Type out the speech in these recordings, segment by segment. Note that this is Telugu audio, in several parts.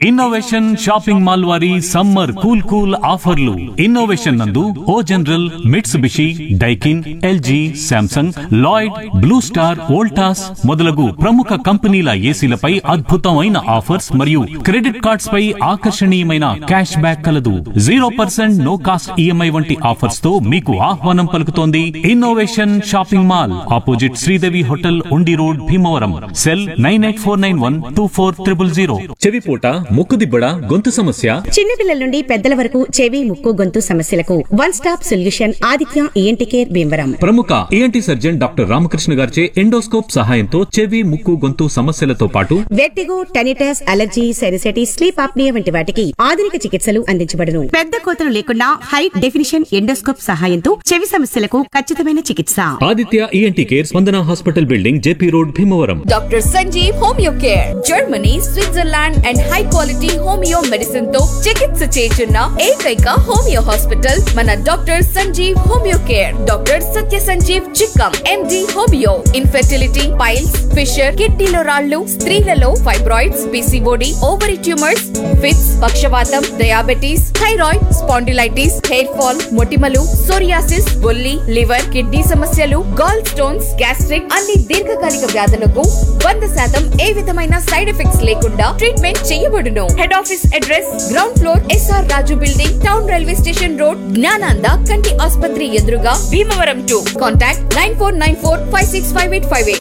ఇన్నోవేషన్ షాపింగ్ మాల్ వారి సమ్మర్ కూల్ కూల్ ఆఫర్లు ఇన్నోవేషన్ నందు O General Mitsubishi Daikin LG Samsung Lloyd Blue Star Voltas మొదలగు ప్రముఖ కంపెనీల ఏసీలపై అద్భుతమైన ఆఫర్స్ మరియు క్రెడిట్ కార్డ్స్ పై ఆకర్షణీయమైన క్యాష్ బ్యాక్ కలదు zero percent no cost EMI వంటి ఆఫర్స్ తో మీకు ఆహ్వానం పలుకుతోంది innovation shopping mall opposite Sridevi hotel Undi road Bhimavaram cell nine eight four nine one two four triple zero చెవిపోట ముక్కుదిబ్బడ గొంతు సమస్య చిన్నపిల్లల నుండి పెద్దల వరకు చెవి ముక్కు గొంతు సమస్యలకు one stop solution Aditya ENT care Bhimavaram ప్రముఖ ఏఎన్టీ సర్జన్ డాక్టర్ రామకృష్ణ గారిచే ఎండోస్కోప్ సహాయంతో చెవి ముక్కు గొంతు సమస్యలతో పాటు vertigo tinnitus allergy sinusitis sleep apnoea వంటి వాటికి ఆధునిక చికిత్సలు అందించబడును పెద్ద కోతలు లేకుండా హై డెఫినిషన్ ఎండోస్కోప్ సహాయంతో చెవి సమస్యలకు ఖచ్చితమైన చికిత్స Aditya ENT care Spandana hospital building JP road Bhimavaram doctor Sanjeev homeo care Germany Switzerland and high quality homeo medicine తో చికిత్స చేస్తున్న ఏకైక హోమియో హాస్పిటల్ మన doctor Sanjeev homeo care doctor Satya Sanjeev Chikkam MD homeo infertility piles fissure కిడ్నీలో రాళ్లు స్త్రీలలో fibroids PCOD ovary tumours fits పక్షవాతం diabetes thyroid spondylitis hair fall మొటిమలు సోరియాసిస్ బొల్లి లివర్ కిడ్నీ సమస్యలు గాల్ స్టోన్స్ గ్యాస్ట్రిక్ అన్ని దీర్ఘకాలిక వ్యాధులకు వంద శాతం ఏ విధమైన సైడ్ ఎఫెక్ట్స్ లేకుండా ట్రీట్మెంట్ చేయబడును head office address ground floor SR Raju building town railway station road Gnananda కంటి ఆసుపత్రి ఎదురుగా Bhimavaram to contact nine four nine four five six five eight five eight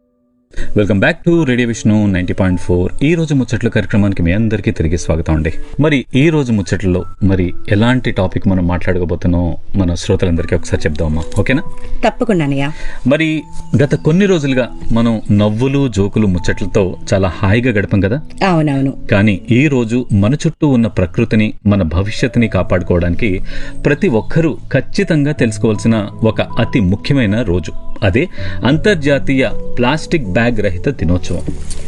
welcome back to radio Vishnu ninety point four ఈ రోజు ముచ్చట్లు కార్యక్రమానికి మీ అందరికీ తిరిగి స్వాగతం అండి మరి ఈ రోజు ముచ్చట్లలో మరి ఎలాంటి టాపిక్ మనం మాట్లాడుకోబోతున్నాం మన శ్రోతలందరికీ ఒకసారి చెప్దామా ఓకేనా తప్పకుండానయ్యా మరి గత కొన్ని రోజులుగా మనం నవ్వులు జోకులు ముచ్చట్లతో చాలా హాయిగా గడపం కదా అవునవును కానీ ఈ రోజు మన చుట్టూ ఉన్న ప్రకృతిని మన భవిష్యత్తుని కాపాడుకోవడానికి ప్రతి ఒక్కరూ ఖచ్చితంగా తెలుసుకోవాల్సిన ఒక అతి ముఖ్యమైన రోజు అదే అంతర్జాతీయ ప్లాస్టిక్ బ్యాగ్ రహిత దినోత్సవం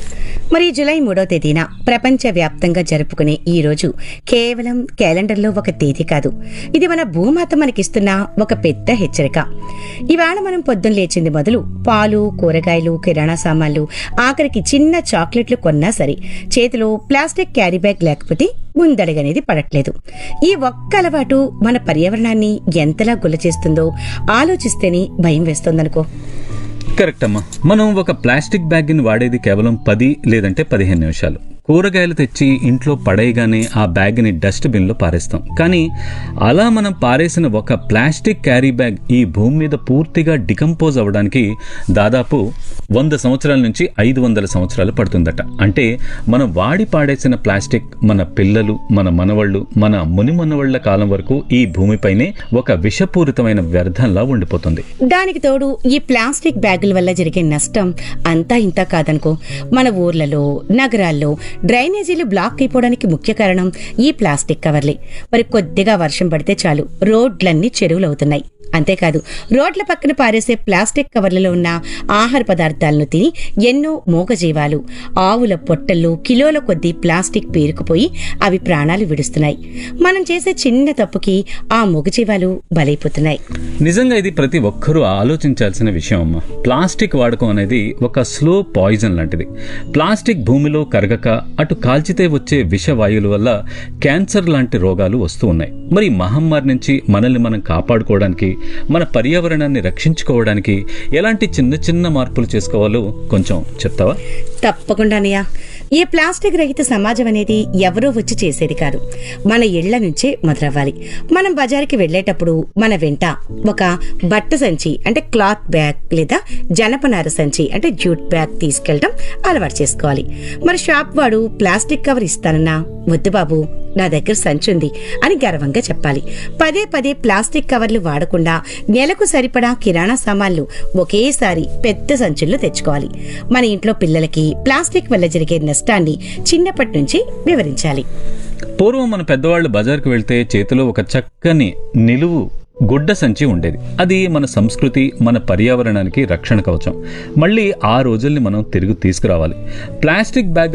మరి జూలై మూడో తేదీన ప్రపంచ వ్యాప్తంగా జరుపుకునే ఈ రోజు కేవలం క్యాలెండర్లో ఒక తేదీ కాదు ఇది మన భూమాత మనకిస్తున్న ఒక పెద్ద హెచ్చరిక ఇవాళ మనం పొద్దున్న లేచింది మొదలు పాలు కూరగాయలు కిరాణా సామాన్లు ఆఖరికి చిన్న చాక్లెట్లు కొన్నా సరే చేతిలో ప్లాస్టిక్ క్యారీ బ్యాగ్ లేకపోతే ముందడగనేది పడట్లేదు ఈ ఒక్క అలవాటు మన పర్యావరణాన్ని ఎంతలా గుల్ల చేస్తుందో ఆలోచిస్తేనే భయం వేస్తోందనుకో కరెక్ట్ అమ్మా మనం ఒక ప్లాస్టిక్ బ్యాగ్ని వాడేది కేవలం పది లేదంటే పదిహేను నిమిషాలు కూరగాయలు తెచ్చి ఇంట్లో పడేయగానే ఆ బ్యాగ్ని డస్ట్బిన్లో పారేస్తాం కానీ అలా మనం పారేసిన ఒక ప్లాస్టిక్ క్యారీ బ్యాగ్ ఈ భూమి మీద పూర్తిగా డికంపోజ్ అవ్వడానికి దాదాపు వంద సంవత్సరాల నుంచి ఐదు వందల సంవత్సరాలు పడుతుందట అంటే మనం వాడి పాడేసిన ప్లాస్టిక్ మన పిల్లలు మన మనవళ్ళు మన మునిమనవళ్ల కాలం వరకు ఈ భూమిపైనే ఒక విషపూరితమైన వ్యర్థంలా ఉండిపోతుంది దానికి తోడు ఈ ప్లాస్టిక్ బ్యాగుల వల్ల జరిగే నష్టం అంతా ఇంత కాదనుకో మన ఊర్లలో నగరాల్లో డ్రైనేజీలు బ్లాక్ అయిపోవడానికి ముఖ్య కారణం ఈ ప్లాస్టిక్ కవర్లే మరి కొద్దిగా వర్షం పడితే చాలు రోడ్లన్నీ చెరువులు అవుతున్నాయి అంతేకాదు రోడ్ల పక్కన పారేసే ప్లాస్టిక్ కవర్లలో ఉన్న ఆహార పదార్థాలను తిని ఎన్నో మూగజీవాలు ఆవుల పొట్టల్లో కిలోల కొద్దీ ప్లాస్టిక్ పేరుకుపోయి అవి ప్రాణాలు విడుస్తున్నాయి మనం చేసే చిన్న తప్పుకి ఆ మూగజీవాలు బలైపోతున్నాయి నిజంగా ఇది ప్రతి ఒక్కరూ ఆలోచించాల్సిన విషయం అమ్మా ప్లాస్టిక్ వాడకం అనేది ఒక స్లో పాయిజన్ లాంటిది ప్లాస్టిక్ భూమిలో కరగక అటు కాల్చితే వచ్చే విషవాయువుల వల్ల క్యాన్సర్ లాంటి రోగాలు వస్తూ ఉన్నాయి మరి ఈ మహమ్మారి నుంచి మనల్ని మనం కాపాడుకోవడానికి మన పర్యావరణాన్ని రక్షించుకోవడానికి ఎలాంటి చిన్న చిన్న మార్పులు చేసుకోవాలో కొంచెం చెప్తావా తప్పకుండానయ్యా ఈ ప్లాస్టిక్ రహిత సమాజం అనేది ఎవరో వచ్చి చేసేది కాదు మన ఇళ్ల నుంచే మొదలవ్వాలి మనం బజార్కి వెళ్లేటప్పుడు మన వెంట ఒక బట్ట సంచి అంటే క్లాత్ బ్యాగ్ లేదా జనపనార సంచి అంటే జూట్ బ్యాగ్ తీసుకెళ్ళడం అలవాటు చేసుకోవాలి మరి షాప్ వాడు ప్లాస్టిక్ కవర్ ఇస్తానన్నా వద్దు బాబు నా దగ్గర సంచి ఉంది అని గర్వంగా చెప్పాలి పదే పదే ప్లాస్టిక్ కవర్లు వాడకుండా నెలకు సరిపడా కిరాణా సామాన్లు ఒకేసారి పెద్ద సంచుల్లో తెచ్చుకోవాలి మన ఇంట్లో పిల్లలకి ప్లాస్టిక్ వల్ల జరిగే నష్టాన్ని చిన్నప్పటి నుంచి వివరించాలి పూర్వం మన పెద్దవాళ్ళు బజార్కి వెళ్తే చేతిలో ఒక చక్కని నిలువు గుడ్డ సంచి ఉండేది అది మన సంస్కృతి మన పర్యావరణానికి రక్షణ కవచం మళ్ళీ ఆ రోజుల్ని మనం తిరిగి తీసుకురావాలి ప్లాస్టిక్ బ్యాగ్